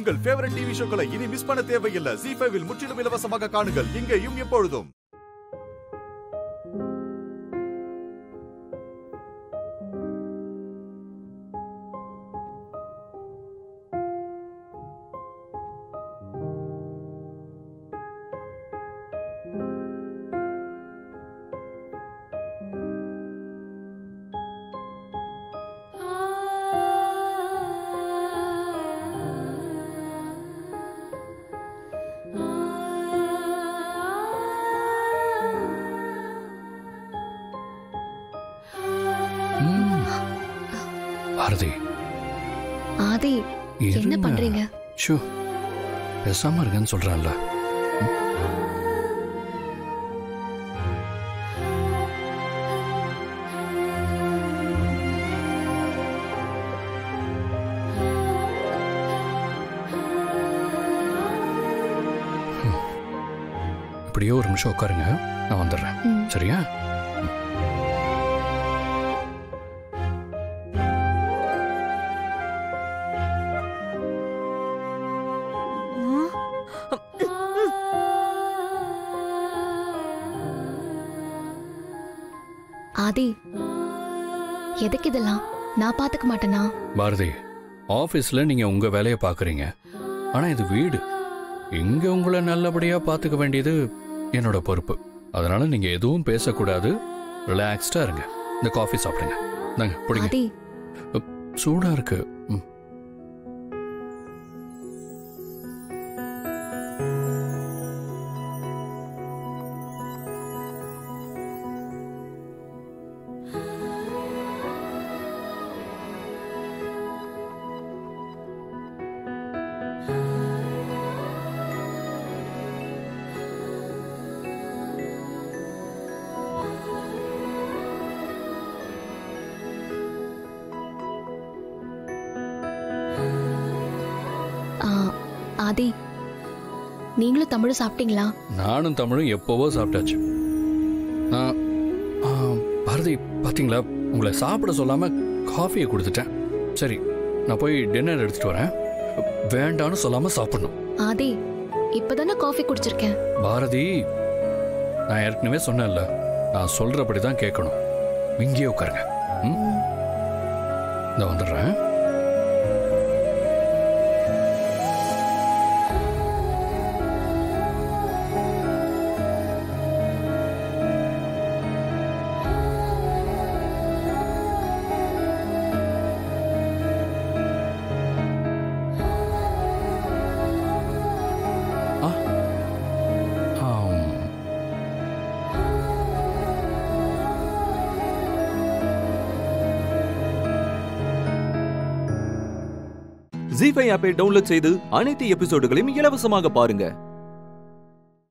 உங்கள் favourite TV ஷோக்களை இனி miss பண்ண தேவையில்லை ஜி ஃபைவில் முற்றிலும் இலவசமாக காணுங்கள் இங்கேயும் எப்பொழுதும் ம். பாரதி ஆதி என்ன இருங்க. பண்றீங்க ஷோ பேசாம இருக்கேன்னு சொல்றான்ல ம். ம். இப்படியே ஒரு நிமிஷம் உட்காருங்க நான் வந்துடுறேன் ம். சரியா ஆதி எதுக்கு இதெல்லாம் நான் பாத்துக்க மாட்டேனா பாரதி ஆஃபீஸில் நீங்கள் உங்கள் வேலையை பார்க்குறீங்க ஆனால் இது வீடு இங்கே உங்களை நல்லபடியாக பார்த்துக்க வேண்டியது என்னோட பொறுப்பு அதனால நீங்கள் எதுவும் பேசக்கூடாது ரிலாக்ஸ்டாக இருங்க இந்த காஃபி சாப்பிடுங்க நாங்க பிடிங்க ஆதி சூடாக இருக்கு ம் ஆ, ஆதி நீங்களும் தமிழும் சாப்பிட்டீங்களா நானும் தமிழும் எப்போவோ சாப்பிட்டாச்சு ஆ, ஆ, பாரதி பார்த்தீங்களா உங்களை சாப்பிட சொல்லாமல் காஃபியை கொடுத்துட்டேன் சரி நான் போய் டின்னர் எடுத்துட்டு வரேன் வேண்டான்னு சொல்லாமல் சாப்பிடணும் ஆதி இப்பதானே காஃபி குடிச்சிருக்கேன் பாரதி நான் ஏற்கனவே சொன்னேன்ல நான் சொல்றபடி தான் கேட்கணும் இங்கேயே உட்காருங்க ம் இந்த வந்துடுறேன் ஆ ஆம் ஜி ஃபைவ் ஆப்பை டவுன்லோட் செய்து அனைத்து எபிசோடுகளையும் இலவசமாக பாருங்க